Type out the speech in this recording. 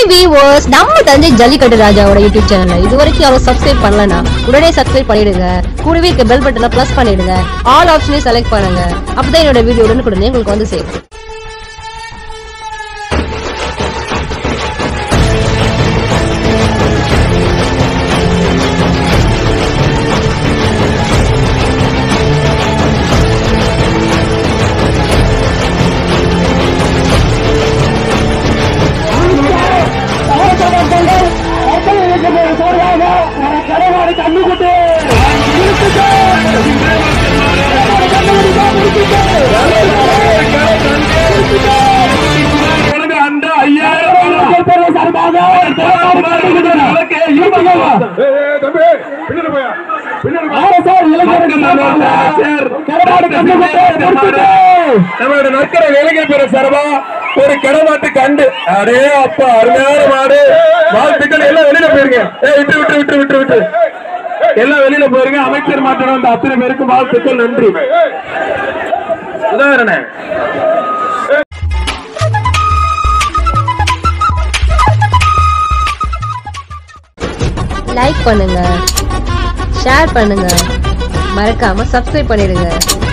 viewers நம்ம தஞ்சை ஜல்லிக்கட்டு ராஜாவோட YouTube சேனல்ல இது வரைக்கும் யாரும் சப்ஸ்கிரைப் பண்ணலனா உடனே சப்ஸ்கிரைப் பண்ணிடுங்க கூடவே இருக்க பெல் பட்டனை பிரஸ் பண்ணிடுங்க ஆல் ஆப்ஷனையும் செலக்ட் பண்ணுங்க அப்பதான் என்னோட வீடியோ உடனுக்குடனே உங்களுக்கு வந்து சேரும் அந்த ஐயாயிரம் நம்மளோட நற்கர வேலைகள் பெற சரபா ஒரு கடமாட்டு கண்டு அடே அப்பா அருமையான மாடு வாழ்த்துக்கள் எல்லாம் வெளியில போயிருங்க ஏ விட்டு விட்டு விட்டு விட்டு விட்டு எல்லாம் வெளியில போயிருங்க அமைச்சர் மாற்றணும் அந்த அத்தனை பேருக்கு வாழ்த்துக்கள் நன்றி உதாரணம் லைக் பண்ணுங்க ஷேர் பண்ணுங்க மறக்காம சப்ஸ்கிரைப் பண்ணிடுங்க